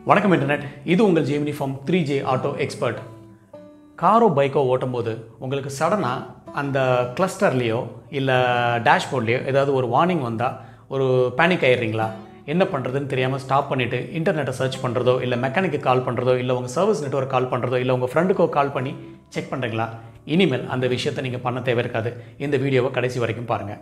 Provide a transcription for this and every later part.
வணக்கம் இன்டர்நெட் இது உங்கள் Gemini from three J auto expert காரோ பைக்கோ ஓட்டும்போது உங்களுக்கு சடனாக அந்த கிளஸ்டர்லேயோ இல்லை டேஷ்போர்ட்லேயோ ஏதாவது ஒரு வார்னிங் வந்தால் ஒரு பேனிக் ஆயிடுறீங்களா என்ன பண்ணுறதுன்னு தெரியாமல் ஸ்டாப் பண்ணிவிட்டு இன்டர்நெட்டை சர்ச் பண்ணுறதோ இல்லை மெக்கானிக்கு கால் பண்ணுறதோ இல்லை உங்கள் சர்வீஸ் நெட்வொர்க் கால் பண்ணுறதோ இல்லை உங்கள் ஃப்ரெண்டுக்கோ கால் பண்ணி செக் பண்ணுறீங்களா இனிமேல் அந்த விஷயத்தை நீங்கள் பண்ண தேவை இருக்காது இந்த வீடியோவை கடைசி வரைக்கும் பாருங்கள்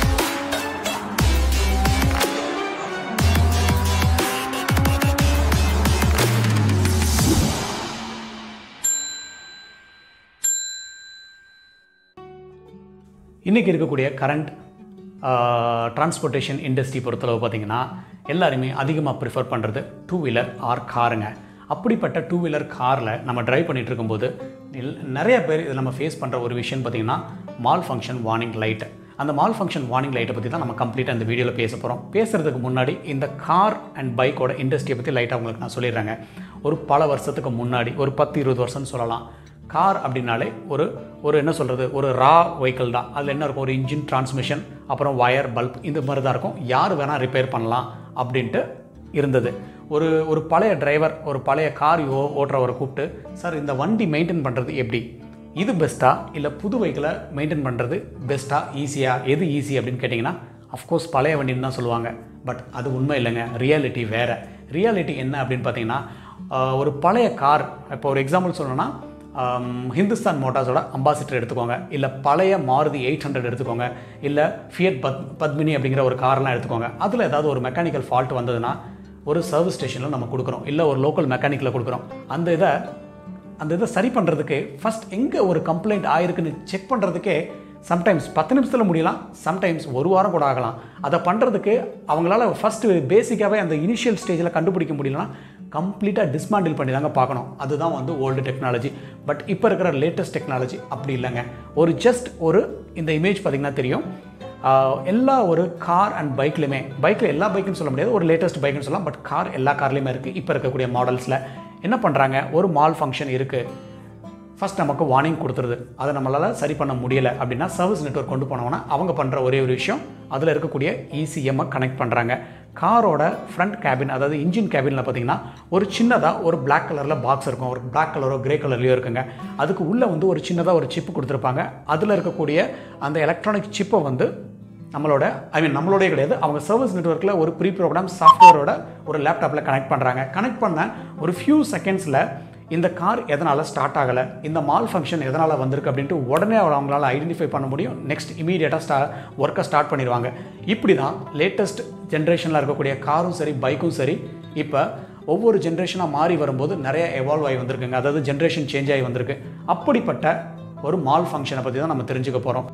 இன்றைக்கி இருக்கக்கூடிய கரண்ட் டிரான்ஸ்போர்ட்டேஷன் இண்டஸ்ட்ரி பொறுத்தளவு பார்த்திங்கன்னா எல்லாருமே அதிகமாக ப்ரிஃபர் பண்ணுறது டூ வீலர் ஆர் காருங்க அப்படிப்பட்ட டூ வீலர் காரில் நம்ம ட்ரைவ் பண்ணிகிட்டு இருக்கும்போது இல்- நிறைய பேர் இதில் நம்ம ஃபேஸ் பண்ணுற ஒரு விஷயம் பார்த்திங்கன்னா மால் ஃபங்க்ஷன் வார்னிங் லைட் அந்த மால் ஃபங்க்ஷன் வார்னிங் லைட்டை பற்றி தான் நம்ம கம்ப்ளீட்டாக இந்த வீடியோவில் பேச போகிறோம் பேசுகிறதுக்கு முன்னாடி இந்த கார் அண்ட் பைக்கோட இண்டஸ்ட்ரியை பற்றி லைட்டாக உங்களுக்கு நான் சொல்லிடுறேங்க ஒரு பல வருஷத்துக்கு முன்னாடி ஒரு பத்து இருபது வருஷம்னு சொல்லலாம் கார் அப்படின்னாலே ஒரு ஒரு என்ன சொல்கிறது ஒரு ரா வெஹிக்கிள் தான் அதில் என்ன இருக்கும் ஒரு இன்ஜின் டிரான்ஸ்மிஷன் அப்புறம் வயர் பல்ப் இந்த மாதிரி தான் இருக்கும் யார் வேணால் ரிப்பேர் பண்ணலாம் அப்படின்ட்டு இருந்தது ஒரு ஒரு பழைய டிரைவர் ஒரு பழைய கார் ஓ ஓட்டுறவரை கூப்பிட்டு சார் இந்த வண்டி மெயின்டைன் பண்ணுறது எப்படி இது பெஸ்ட்டா இல்லை புது வெஹிக்கிளை மெயின்டைன் பண்ணுறது பெஸ்ட்டா ஈஸியாக எது ஈஸி அப்படின்னு கேட்டிங்கன்னா அஃப்கோர்ஸ் பழைய வண்டின்னு தான் சொல்லுவாங்க பட் அது உண்மை இல்லைங்க ரியாலிட்டி வேறு ரியாலிட்டி என்ன அப்படின்னு பார்த்தீங்கன்னா ஆஹ், ஒரு பழைய கார் இப்போ ஒரு எக்ஸாம்பிள் சொல்லணும்னா ஆம், ஹிந்துஸ்தான் மோட்டார்ஸோட அம்பாசிடர் எடுத்துக்கோங்க இல்லை பழைய மாருதி எயிட் ஹண்ட்ரட் எடுத்துக்கோங்க இல்லை ஃபியட் பத் பத்மினி அப்படிங்கிற ஒரு கார்லாம் எடுத்துக்கோங்க அதில் ஏதாவது ஒரு மெக்கானிக்கல் ஃபால்ட் வந்ததுன்னா ஒரு சர்வீஸ் ஸ்டேஷனில் நம்ம கொடுக்குறோம் இல்லை ஒரு லோக்கல் மெக்கானிக்கில் கொடுக்குறோம் அந்த இதை அந்த இதை சரி பண்ணுறதுக்கு ஃபஸ்ட் எங்கே ஒரு கம்ப்ளைண்ட் ஆயிருக்குன்னு செக் பண்ணுறதுக்கே சம்டைம்ஸ் பத்து நிமிஷத்தில் முடியலாம் சம்டைம்ஸ் ஒரு வாரம் கூட ஆகலாம் அதை பண்ணுறதுக்கு அவங்களால ஃபஸ்ட்டு பேசிக்காகவே அந்த இனிஷியல் ஸ்டேஜில் கண்டுபிடிக்க முடியலன்னா கம்ப்ளீட்டாக டிஸ்மாண்டில் பண்ணி தாங்க பார்க்கணும் அதுதான் வந்து ஓல்டு டெக்னாலஜி பட் இப்போ இருக்கிற லேட்டஸ்ட் டெக்னாலஜி அப்படி இல்லைங்க ஒரு ஜஸ்ட் ஒரு இந்த இமேஜ் பார்த்திங்கன்னா தெரியும் ஆஹ் எல்லா ஒரு கார் அண்ட் பைக்லையுமே பைக்கில் எல்லா பைக்குன்னு சொல்ல முடியாது ஒரு லேட்டஸ்ட் பைக்குன்னு சொல்லலாம் பட் கார் எல்லா கார்லேயுமே இருக்குது இப்போ இருக்கக்கூடிய மாடல்ஸில் என்ன பண்ணுறாங்க ஒரு மால் ஃபங்க்ஷன் இருக்குது ஃபஸ்ட் நமக்கு வார்னிங் கொடுத்துருது அதை நம்மளால் சரி பண்ண முடியலை அப்படின்னா சர்வீஸ் நெட்வொர்க் கொண்டு போனோம்னா அவங்க பண்ணுற ஒரே ஒரு விஷயம் அதில் இருக்கக்கூடிய இசிஎம்மை கனெக்ட் பண்ணுறாங்க காரோட ஃப்ரண்ட் கேபின் அதாவது இன்ஜின் கேபினில் பார்த்தீங்கன்னா ஒரு சின்னதாக ஒரு Black கலரில் பாக்ஸ் இருக்கும் ஒரு Black கலரோ கிரே கலர்லையோ இருக்குங்க அதுக்கு உள்ளே வந்து ஒரு சின்னதாக ஒரு சிப்பு கொடுத்துருப்பாங்க அதில் இருக்கக்கூடிய அந்த எலக்ட்ரானிக் சிப்பை வந்து நம்மளோட ஐ மீன் நம்மளோடய கிடையாது அவங்க சர்வீஸ் நெட்வொர்க்கில் ஒரு ப்ரீ ப்ரோக்ராம் சாஃப்ட்வேரோட ஒரு லேப்டாப்பில் கனெக்ட் பண்ணுறாங்க கனெக்ட் பண்ண ஒரு ஃபியூ செகண்ட்ஸில் இந்த கார் எதனால் ஸ்டார்ட் ஆகலை இந்த மால் ஃபங்க்ஷன் எதனால் வந்திருக்கு அப்படின்ட்டு உடனே அவங்களால ஐடென்டிஃபை பண்ண முடியும் நெக்ஸ்ட் இமீடியட்டாக ஸ்டா ஒர்க்கை ஸ்டார்ட் பண்ணிடுவாங்க இப்படி தான் லேட்டஸ்ட் ஜென்ரேஷனில் இருக்கக்கூடிய காரும் சரி பைக்கும் சரி இப்போ ஒவ்வொரு ஜென்ரேஷனாக மாறி வரும்போது நிறைய எவால்வ் ஆகி வந்திருக்குங்க அதாவது ஜென்ரேஷன் சேஞ்ச் ஆகி வந்திருக்கு அப்படிப்பட்ட ஒரு மால் ஃபங்க்ஷனை பற்றி தான் நம்ம தெரிஞ்சுக்க போகிறோம்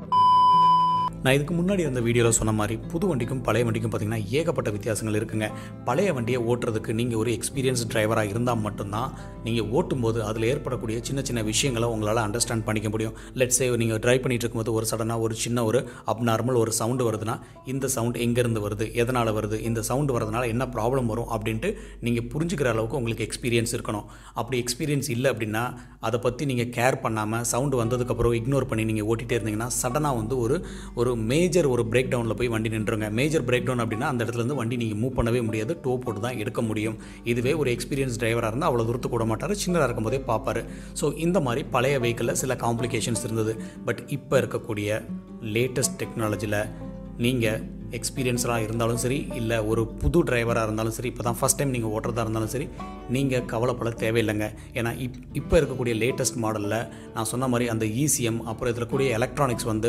நான் இதுக்கு முன்னாடி இருந்த வீடியோவில் சொன்ன மாதிரி புது வண்டிக்கும் பழைய வண்டிக்கும் பார்த்தீங்கன்னா ஏகப்பட்ட வித்தியாசங்கள் இருக்குங்க பழைய வண்டியை ஓட்டுறதுக்கு நீங்கள் ஒரு எக்ஸ்பீரியன்ஸ் டிரைவராக இருந்தால் மட்டும்தான் நீங்கள் ஓட்டும்போது அதில் ஏற்படக்கூடிய சின்ன சின்ன விஷயங்களை உங்களால் அண்டர்ஸ்டாண்ட் பண்ணிக்க முடியும் லெட்ஸ் சே நீங்கள் ட்ரைவ் பண்ணிட்டு இருக்கும்போது ஒரு சடனாக ஒரு சின்ன ஒரு அப்நார்மல் ஒரு சவுண்டு வருதுன்னா இந்த சவுண்ட் எங்கேருந்து வருது எதனால் வருது இந்த சவுண்டு வரதுனால என்ன ப்ராப்ளம் வரும் அப்படின்ட்டு நீங்கள் புரிஞ்சுக்கிற அளவுக்கு உங்களுக்கு எக்ஸ்பீரியன்ஸ் இருக்கணும் அப்படி எக்ஸ்பீரியன்ஸ் இல்லை அப்படின்னா அதை பற்றி நீங்கள் கேர் பண்ணாமல் சவுண்டு வந்ததுக்கப்புறம் இக்னோர் பண்ணி நீங்கள் ஓட்டிகிட்டே இருந்தீங்கன்னா சடனாக வந்து ஒரு ஒரு மேஜர் ஒரு பிரேக் டவுனில் போய் வண்டி நின்றுங்க மேஜர் பிரேக் டவுன் அப்படின்னா அந்த இடத்துல இருந்து வண்டி நீங்கள் மூவ் பண்ணவே முடியாது டோ போட்டு தான் எடுக்க முடியும் இதுவே ஒரு எக்ஸ்பீரியன்ஸ் டிரைவராக இருந்தால் அவ்வளோ தூரத்துக்கு விட மாட்டார் சின்னதாக இருக்கும்போதே பார்ப்பாரு ஸோ இந்த மாதிரி பழைய வெஹிக்கிளில் சில காம்ப்ளிகேஷன்ஸ் இருந்தது பட் இப்போ இருக்கக்கூடிய லேட்டஸ்ட் டெக்னாலஜியில் நீங்கள் எக்ஸ்பீரியன்ஸாக இருந்தாலும் சரி இல்லை ஒரு புது டிரைவராக இருந்தாலும் சரி இப்போ தான் ஃபஸ்ட் டைம் நீங்கள் ஓட்டுறதா இருந்தாலும் சரி நீங்கள் கவலைப்பட தேவையில்லைங்க ஏன்னா இப் இப்போ இருக்கக்கூடிய லேட்டஸ்ட் மாடலில் நான் சொன்ன மாதிரி அந்த இசிஎம் அப்புறம் இதில் கூடிய எலக்ட்ரானிக்ஸ் வந்து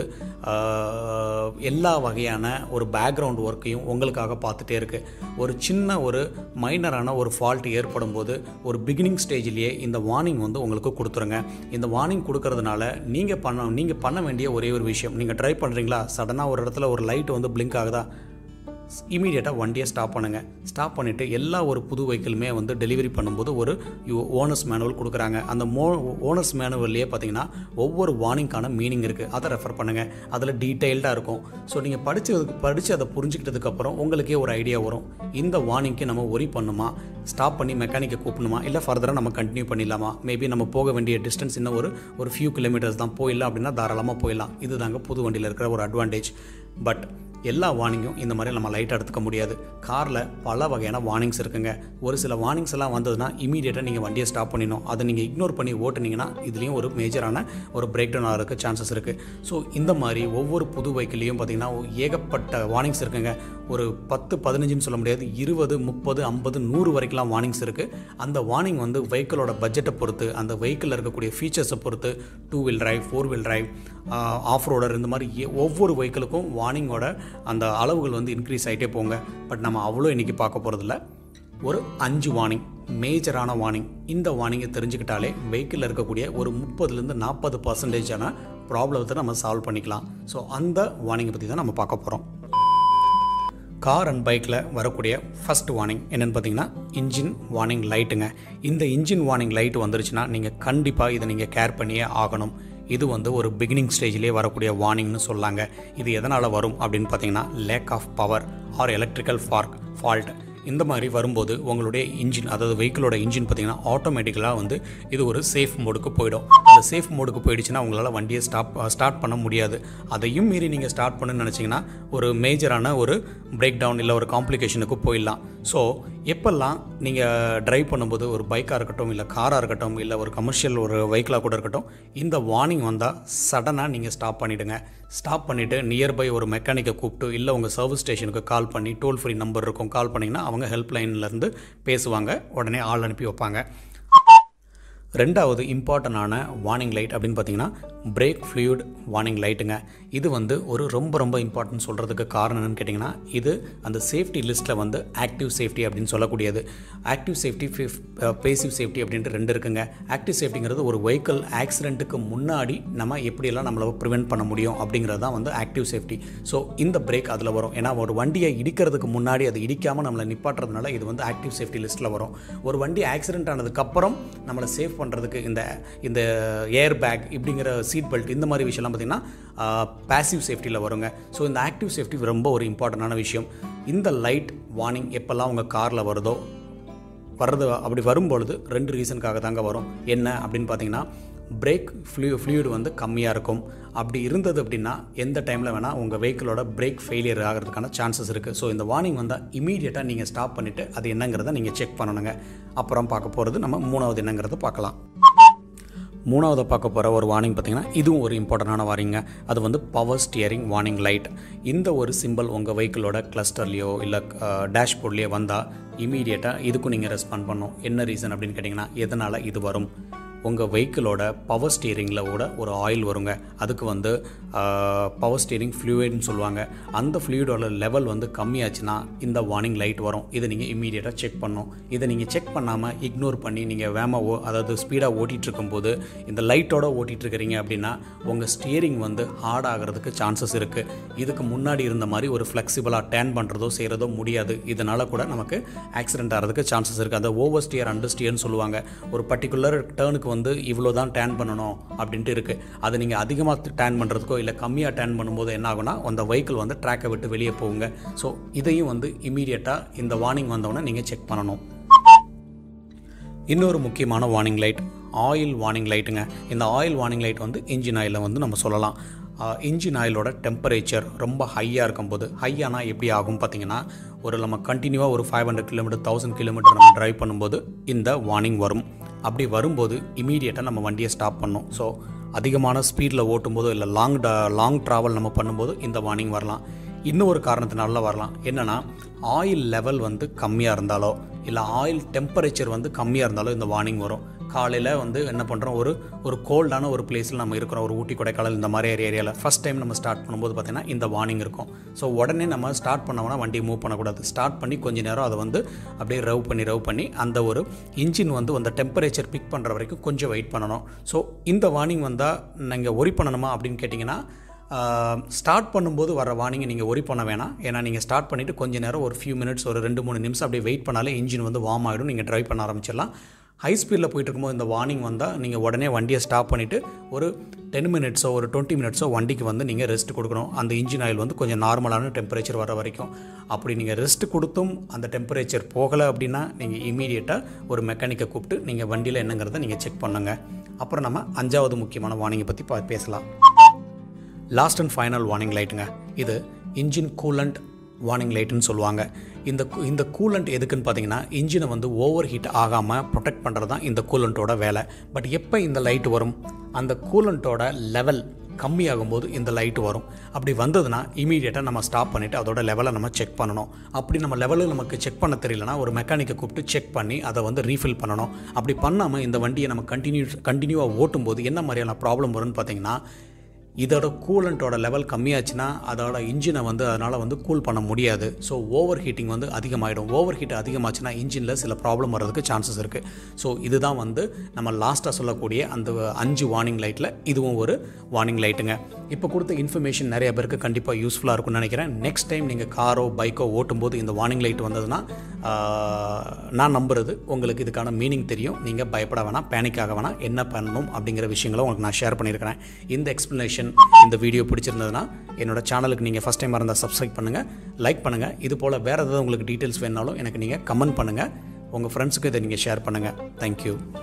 ஆஹ், எல்லா வகையான ஒரு பேக்ரவுண்ட் ஒர்க்கையும் உங்களுக்காக பார்த்துட்டே இருக்குது ஒரு சின்ன ஒரு மைனரான ஒரு ஃபால்ட் ஏற்படும் போது ஒரு பிகினிங் ஸ்டேஜ்லேயே இந்த வார்னிங் வந்து உங்களுக்கு கொடுத்துருங்க இந்த வார்னிங் கொடுக்கறதுனால நீங்கள் பண்ண நீங்கள் பண்ண வேண்டிய ஒரே ஒரு விஷயம் நீங்கள் ட்ரை பண்ணுறீங்களா சடனாக ஒரு இடத்துல ஒரு லைட் வந்து பிளிங்க் ஆகுதா இமீடியட்டாக வண்டியை ஸ்டாப் பண்ணுங்கள் ஸ்டாப் பண்ணிவிட்டு எல்லா ஒரு புது வெஹிக்கிளுமே வந்து டெலிவரி பண்ணும்போது ஒரு ஓனர்ஸ் மேனுவல் கொடுக்குறாங்க அந்த மோ ஓனர்ஸ் மேனுவல்லையே பார்த்தீங்கன்னா ஒவ்வொரு வார்னிங்கான மீனிங் இருக்குது அதை ரெஃபர் பண்ணுங்கள் அதில் டீட்டெயில்டாக இருக்கும் ஸோ நீங்கள் படித்ததுக்கு படித்து அதை புரிஞ்சுக்கிட்டதுக்கப்புறம் உங்களுக்கே ஒரு ஐடியா வரும் இந்த வார்னிங்க்கு நம்ம ஒரி பண்ணுமா ஸ்டாப் பண்ணி மெக்கானிக்கை கூப்பிடணுமா இல்லை ஃபர்தராக நம்ம கண்டினியூ பண்ணிடலாமா மேபி நம்ம போக வேண்டிய டிஸ்டன்ஸ் இன்னும் ஒரு ஒரு ஃபியூ கிலோமீட்டர்ஸ் தான் போயிடலாம் அப்படின்னா தாராளமாக போயிடலாம் இது தாங்க புது வண்டியில் இருக்கிற ஒரு அட்வான்டேஜ் பட் எல்லா வார்னிங்கும் இந்த மாதிரி நம்ம லைட்டாக எடுத்துக்க முடியாது காரில் பல வகையான வார்னிங்ஸ் இருக்குங்க ஒரு சில வார்னிங்ஸ் எல்லாம் வந்ததுன்னா இமீடியட்டாக நீங்கள் வண்டியை ஸ்டாப் பண்ணிடணும் அதை நீங்கள் இக்னோர் பண்ணி ஓட்டுனீங்கன்னா இதுலேயும் ஒரு மேஜரான ஒரு பிரேக் டவுன் ஆகிறதுக்கு சான்சஸ் இருக்குது ஸோ இந்த மாதிரி ஒவ்வொரு புது வெஹிக்கிள்லையும் பார்த்தீங்கன்னா ஏகப்பட்ட வார்னிங்ஸ் இருக்குங்க ஒரு பத்து பதினஞ்சுன்னு சொல்ல முடியாது இருபது முப்பது ஐம்பது நூறு வரைக்கும்லாம் வார்னிங்ஸ் இருக்குது அந்த வார்னிங் வந்து வெஹிக்கிளோட பட்ஜெட்டை பொறுத்து அந்த வெஹிக்கிளில் இருக்கக்கூடிய ஃபீச்சர்ஸை பொறுத்து two wheel drive four wheel drive off roader இந்த மாதிரி ஏ- ஒவ்வொரு வெஹிக்கிளுக்கும் வார்னிங்கோட அந்த அளவுகள் வந்து இன்க்ரீஸ் ஆகிட்டே போங்க பட் நம்ம அவ்வளோ இன்றைக்கி பார்க்க போகிறதில்ல ஒரு அஞ்சு வார்னிங் மேஜரான வார்னிங் இந்த வார்னிங்கை தெரிஞ்சுக்கிட்டாலே வெஹிக்கிளில் இருக்கக்கூடிய ஒரு முப்பதுலேருந்து நாற்பது பர்சன்டேஜான ப்ராப்ளத்தை நம்ம சால்வ் பண்ணிக்கலாம் ஸோ அந்த வார்னிங்கை பற்றி தான் நம்ம பார்க்க போகிறோம் கார் அண்ட் பைக்கில் வரக்கூடிய ஃபர்ஸ்ட் வார்னிங் என்னென்னு பார்த்தீங்கன்னா இன்ஜின் வார்னிங் லைட்டுங்க இந்த இன்ஜின் வார்னிங் லைட் வந்துருச்சுன்னா நீங்கள் கண்டிப்பாக இதை நீங்கள் கேர் பண்ணியே ஆகணும் இது வந்து ஒரு பிகினிங் ஸ்டேஜ்லேயே வரக்கூடிய வார்னிங்னு சொல்லாங்க இது எதனால் வரும் அப்படின்னு பார்த்தீங்கன்னா lack of power or electrical ஃபார்க் ஃபால்ட் இந்த மாதிரி வரும்போது உங்களுடைய இன்ஜின் அதாவது வெஹிக்கிளோட இன்ஜின் பார்த்தீங்கன்னா ஆட்டோமேட்டிக்கலாக வந்து இது ஒரு சேஃப் மோடுக்கு போயிடும் அந்த சேஃப் மோடுக்கு போயிடுச்சுன்னா உங்களால் வண்டியை ஸ்டாப் ஸ்டார்ட் பண்ண முடியாது அதையும் மீறி நீங்கள் ஸ்டார்ட் பண்ணணும்னு நினச்சிங்கன்னா ஒரு மேஜரான ஒரு பிரேக் டவுன் இல்லை ஒரு காம்ப்ளிகேஷனுக்கு போயிடலாம் ஸோ எப்பெல்லாம் நீங்கள் டிரைவ் பண்ணும்போது ஒரு பைக்காக இருக்கட்டும் இல்லை காராக இருக்கட்டும் இல்லை ஒரு கமர்ஷியல் ஒரு வெஹிக்கிளாக கூட இருக்கட்டும் இந்த வார்னிங் வந்தால் சடனாக நீங்கள் ஸ்டாப் பண்ணிவிடுங்க ஸ்டாப் பண்ணிவிட்டு நியர்பை ஒரு மெக்கானிக்கை கூப்பிட்டு இல்லை உங்கள் சர்வீஸ் ஸ்டேஷனுக்கு கால் பண்ணி டோல் ஃப்ரீ நம்பர் இருக்கும் கால் பண்ணிங்கன்னா அவங்க ஹெல்ப் லைன்லேருந்து பேசுவாங்க உடனே ஆள் அனுப்பி வைப்பாங்க ரெண்டாவது இம்பார்ட்டண்டான வார்னிங் லைட் அப்படின்னு பார்த்தீங்கன்னா பிரேக் ஃப்ளூயிட் வார்னிங் லைட்டுங்க இது வந்து ஒரு ரொம்ப ரொம்ப இம்பார்ட்டன்ட் சொல்கிறதுக்கு காரணம் என்னன்னு கேட்டிங்கன்னா இது அந்த சேஃப்டி லிஸ்ட்டில் வந்து ஆக்டிவ் சேஃப்டி அப்படின்னு சொல்லக்கூடியது ஆக்டிவ் சேஃப்டி பேசிவ் சேஃப்டி அப்படின்ட்டு ரெண்டு இருக்குங்க ஆக்டிவ் சேஃப்டிங்கிறது ஒரு வெஹிக்கிள் ஆக்சிடென்ட்டுக்கு முன்னாடி நம்ம எப்படியெல்லாம் நம்மளை ப்ரிவென்ட் பண்ண முடியும் அப்படிங்கிறது தான் வந்து ஆக்டிவ் சேஃப்டி ஸோ இந்த பிரேக் அதில் வரும் ஏன்னா ஒரு வண்டியை இடிக்கிறதுக்கு முன்னாடி அது இடிக்காமல் நம்மளை நிப்பாட்டுறதுனால இது வந்து ஆக்டிவ் சேஃப்டி லிஸ்ட்டில் வரும் ஒரு வண்டி ஆக்சிடென்ட் ஆனதுக்கப்புறம் நம்மளை சேஃப் பண்ணுறதுக்கு இந்த இந்த ஏர் பேக் இப்படிங்கிற சீட் பெல்ட் இந்த மாதிரி விஷயம்லாம் பார்த்திங்கன்னா பேசிவ் சேஃப்டியில் வருங்க ஸோ இந்த ஆக்டிவ் சேஃப்டி ரொம்ப ஒரு இம்பார்ட்டண்டான விஷயம் இந்த லைட் வார்னிங் எப்போல்லாம் உங்கள் காரில் வருதோ வர்றது அப்படி வரும்பொழுது ரெண்டு ரீசனுக்காக தாங்க வரும் என்ன அப்படின்னு பார்த்தீங்கன்னா பிரேக் ஃப்ளூ ஃப்ளூயிட் வந்து கம்மியாக இருக்கும் அப்படி இருந்தது அப்படின்னா எந்த டைமில் வேணால் உங்கள் வெஹிக்கிளோட பிரேக் ஃபெயிலியர் ஆகிறதுக்கான சான்சஸ் இருக்குது ஸோ இந்த வார்னிங் வந்தால் இமீடியட்டாக நீங்கள் ஸ்டாப் பண்ணிவிட்டு அது என்னங்கிறத நீங்கள் செக் பண்ணணுங்க அப்புறம் பார்க்க போகிறது நம்ம மூணாவது என்னங்கிறத பார்க்கலாம் மூணாவது பார்க்க போகிற ஒரு வார்னிங் பார்த்தீங்கன்னா இதுவும் ஒரு இம்பார்ட்டண்டான வார்னிங்க அது வந்து பவர் ஸ்டியரிங் வார்னிங் லைட் இந்த ஒரு சிம்பிள் உங்கள் வெஹிக்கிளோட கிளஸ்டர்லேயோ இல்லை டேஷ்போர்ட்லேயோ வந்தால் இமீடியட்டாக இதுக்கும் நீங்கள் ரெஸ்பாண்ட் பண்ணணும் என்ன ரீசன் அப்படின்னு கேட்டிங்கன்னா எதனால் இது வரும் உங்கள் வெஹிக்கிளோட பவர் ஸ்டியரிங்கில் கூட ஒரு ஆயில் வருங்க அதுக்கு வந்து பவர் ஸ்டியரிங் ஃப்ளூயிட்னு சொல்லுவாங்க அந்த ஃப்ளூயிடோட லெவல் வந்து கம்மியாச்சுன்னா இந்த வார்னிங் லைட் வரும் இதை நீங்கள் இம்மீடியட்டாக செக் பண்ணணும் இதை நீங்கள் செக் பண்ணாமல் இக்னோர் பண்ணி நீங்கள் வேகமாக ஓ அதாவது ஸ்பீடாக ஓட்டிகிட்டு இருக்கும்போது இந்த லைட்டோட ஓட்டிகிட்டு இருக்கிறீங்க அப்படின்னா உங்கள் ஸ்டியரிங் வந்து ஹார்ட் ஆகிறதுக்கு சான்சஸ் இருக்குது இதுக்கு முன்னாடி இருந்த மாதிரி ஒரு ஃப்ளெக்சிபிளாக டேர்ன் பண்ணுறதோ செய்கிறதோ முடியாது இதனால் கூட நமக்கு ஆக்சிடென்ட் ஆகிறதுக்கு சான்சஸ் இருக்குது அந்த ஓவர் ஸ்டியர் அண்டர் ஸ்டியர்னு சொல்லுவாங்க ஒரு பர்டிகுலர் டேர்னுக்கு வந்து இவ்வளோ தான் டேர்ன் பண்ணணும் அப்படின்ட்டு இருக்குது அதை நீங்கள் அதிகமாக டேர்ன் பண்ணுறதுக்கோ இல்லை கம்மியாக டேர்ன் பண்ணும்போது என்ன ஆகும்னா அந்த வெஹிக்கிள் வந்து ட்ராக்கை விட்டு வெளியே போகுங்க ஸோ இதையும் வந்து இமீடியட்டாக இந்த வார்னிங் வந்தோடனே நீங்கள் செக் பண்ணணும் இன்னொரு முக்கியமான வார்னிங் லைட் ஆயில் வார்னிங் லைட்டுங்க இந்த ஆயில் வார்னிங் லைட் வந்து இன்ஜின் ஆயிலில் வந்து நம்ம சொல்லலாம் இன்ஜின் ஆயிலோட டெம்பரேச்சர் ரொம்ப ஹையாக இருக்கும்போது ஹையானா எப்படி ஆகும் பார்த்தீங்கன்னா ஒரு நம்ம கண்டினியூவாக ஒரு five hundred kilometre thousand kilometre நம்ம டிரைவ் பண்ணும்போது இந்த வார்னிங் வரும் அப்படி வரும்போது இமீடியட்டாக நம்ம வண்டியை ஸ்டாப் பண்ணணும் ஸோ அதிகமான ஸ்பீடில் ஓட்டும்போதோ இல்லை லாங் லாங் ட்ராவல் நம்ம பண்ணும்போது இந்த வார்னிங் வரலாம் இன்னும் ஒரு காரணத்தினால வரலாம் என்னென்னா ஆயில் லெவல் வந்து கம்மியாக இருந்தாலோ இல்லை ஆயில் டெம்பரேச்சர் வந்து கம்மியாக இருந்தாலோ இந்த வார்னிங் வரும் காலையில் வந்து என்ன பண்ணுறோம் ஒரு ஒரு கோல்டான ஒரு பிளேஸில் நம்ம இருக்கிறோம் ஒரு ஊட்டி கொடைக்கானல் இந்த மாதிரி ஏரியாவில் ஃபஸ்ட் டைம் நம்ம ஸ்டார்ட் பண்ணும்போது பார்த்திங்கன்னா இந்த வார்னிங் இருக்கும் ஸோ உடனே நம்ம ஸ்டார்ட் பண்ணோம்னா வண்டியை மூவ் பண்ணக்கூடாது ஸ்டார்ட் பண்ணி கொஞ்ச நேரம் அதை வந்து அப்படியே ரவ் பண்ணி ரவ் பண்ணி அந்த ஒரு இன்ஜின் வந்து அந்த டெம்பரேச்சர் பிக் பண்ணுற வரைக்கும் கொஞ்சம் வெயிட் பண்ணணும் ஸோ இந்த வார்னிங் வந்தால் நீங்கள் ஒரி பண்ணணுமா அப்படின்னு கேட்டிங்கன்னா ஸ்டார்ட் பண்ணும்போது வர வார்னிங்கை நீங்கள் ஒரி பண்ண வேணாம் ஏன்னா நீங்கள் ஸ்டார்ட் பண்ணிவிட்டு கொஞ்ச நேரம் ஒரு ஃபியூ மினிட்ஸ் ஒரு ரெண்டு மூணு நிமிஷம் அப்படியே வெயிட் பண்ணாலே இன்ஜின் வந்து வார்ம் ஆகிடும் நீங்கள் ட்ரைவ் பண்ண ஆரம்பிச்சிடலாம் ஹை ஸ்பீடில் போயிட்டு இருக்கும்போது இந்த வார்னிங் வந்தால் நீங்கள் உடனே வண்டியை ஸ்டாப் பண்ணிவிட்டு ஒரு டென் மினிட்ஸோ ஒரு டுவெண்ட்டி மினிட்ஸோ வண்டிக்கு வந்து நீங்கள் ரெஸ்ட் கொடுக்கணும் அந்த இன்ஜின் ஆயில் வந்து கொஞ்சம் நார்மலான டெம்பரேச்சர் வர வரைக்கும் அப்படி நீங்கள் ரெஸ்ட் கொடுத்தும் அந்த டெம்பரேச்சர் போகலை அப்படின்னா நீங்கள் இமீடியட்டாக ஒரு மெக்கானிக்கை கூப்பிட்டு நீங்கள் வண்டியில் என்னங்கிறத நீங்கள் செக் பண்ணுங்கள் அப்புறம் நம்ம அஞ்சாவது முக்கியமான வார்னிங்கை பற்றி பா பேசலாம் லாஸ்ட் அண்ட் ஃபைனல் வார்னிங் லைட்டுங்க இது இன்ஜின் கூலண்ட் வார்னிங் லைட்டுன்னு சொல்லுவாங்க இந்த கூ- இந்த கூலண்ட் எதுக்குன்னு பார்த்தீங்கன்னா இன்ஜினை வந்து ஓவர் ஹீட் ஆகாமல் ப்ரொடெக்ட் பண்ணுறது தான் இந்த கூலண்ட்டோட வேலை பட் எப்போ இந்த லைட் வரும் அந்த கூலண்ட்டோட லெவல் கம்மியாகும்போது இந்த லைட் வரும் அப்படி வந்ததுன்னா இமீடியட்டாக நம்ம ஸ்டாப் பண்ணிவிட்டு அதோட லெவலை நம்ம செக் பண்ணணும் அப்படி நம்ம லெவலு நமக்கு செக் பண்ண தெரியலனா ஒரு மெக்கானிக்கை கூப்பிட்டு செக் பண்ணி அதை வந்து ரீஃபில் பண்ணணும் அப்படி பண்ணாமல் இந்த வண்டியை நம்ம கண்டினியூ கண்டினியூவாக ஓட்டும்போது என்ன மாதிரியான ப்ராப்ளம் வரும்னு பார்த்தீங்கன்னா இதோட கூலண்ட்டோட லெவல் கம்மியாச்சுன்னா அதோட இன்ஜினை வந்து அதனால் வந்து கூல் பண்ண முடியாது ஸோ ஓவர் ஹீட்டிங் வந்து அதிகமாகிடும் ஓவர் ஹீட் அதிகமாச்சுன்னா இன்ஜினில் சில ப்ராப்ளம் வர்றதுக்கு சான்சஸ் இருக்குது ஸோ இதுதான் வந்து நம்ம லாஸ்ட்டாக சொல்லக்கூடிய அந்த அஞ்சு வார்னிங் லைட்டில் இதுவும் ஒரு வார்னிங் லைட்டுங்க இப்போ கொடுத்த இன்ஃபர்மேஷன் நிறைய பேருக்கு கண்டிப்பாக யூஸ்ஃபுல்லாக இருக்கும்னு நினைக்கிறேன் நெக்ஸ்ட் டைம் நீங்கள் காரோ பைக்கோ ஓட்டும்போது இந்த வார்னிங் லைட் வந்ததுன்னா ஆஹ், நான் நம்புறது உங்களுக்கு இதுக்கான மீனிங் தெரியும் நீங்கள் பயப்பட வேணாம் பேனிக் ஆக வேணாம் என்ன பண்ணணும் அப்படிங்கிற விஷயங்களை உங்களுக்கு நான் ஷேர் பண்ணியிருக்கிறேன் இந்த எக்ஸ்ப்ளனேஷன் இந்த வீடியோ பிடிச்சிருந்ததுன்னா என்னோட சேனலுக்கு நீங்கள் ஃபஸ்ட் டைம் இருந்தால் சப்ஸ்கிரைப் பண்ணுங்கள் லைக் பண்ணுங்கள் இது போல் வேறு ஏதாவது உங்களுக்கு டீட்டெயில்ஸ் வேணாலும் எனக்கு நீங்கள் கமெண்ட் பண்ணுங்கள் உங்கள் ஃப்ரெண்ட்ஸுக்கு இதை நீங்கள் ஷேர் பண்ணுங்கள் தேங்க்யூ